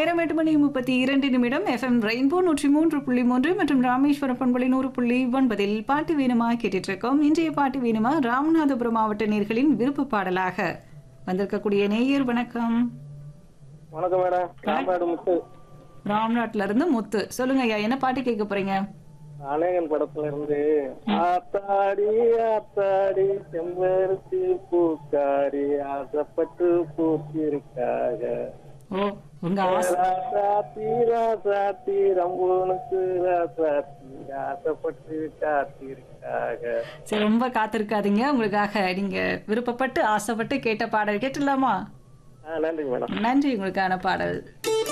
நேரம் எட்டு மணி முப்பத்தி இரண்டு நிமிடம் எஃப்எம் ரெயின்போ நூற்றி மூன்று புள்ளி மூன்று மற்றும் ராமேஸ்வரம் பண்பலை நூறு புள்ளி ஒன்பதில் பாட்டு வீணுமா கேட்டுட்டு இருக்கோம் இன்றைய பாட்டு வீணுமா ராமநாதபுரம் மாவட்ட நேர்களின் விருப்ப பாடலாக வந்திருக்கக்கூடிய நேயர் வணக்கம் வணக்கம் மேடம் சாப்பாடு முத்து ராம்நாட்ல இருந்து முத்து சொல்லுங்க ஐயா என்ன பாட்டு கேட்க போறீங்க அநேகன் படத்துல இருந்து ஆத்தாடி ஆத்தாடி செம்பருத்தி பூக்காரி ஆசைப்பட்டு பூத்திருக்காக ஓ உங்க ஆசை ராசாத்தி ராசாத்தி ரம்பூனுக்கு ராசாத்தி ஆசைப்பட்டு காத்திருக்காக சரி ரொம்ப காத்திருக்காதீங்க உங்களுக்காக நீங்க விருப்பப்பட்டு ஆசைப்பட்டு கேட்ட பாடல் கேட்டுடலாமா ஆ நன்றி மேடம் நன்றி உங்களுக்கான பாடல்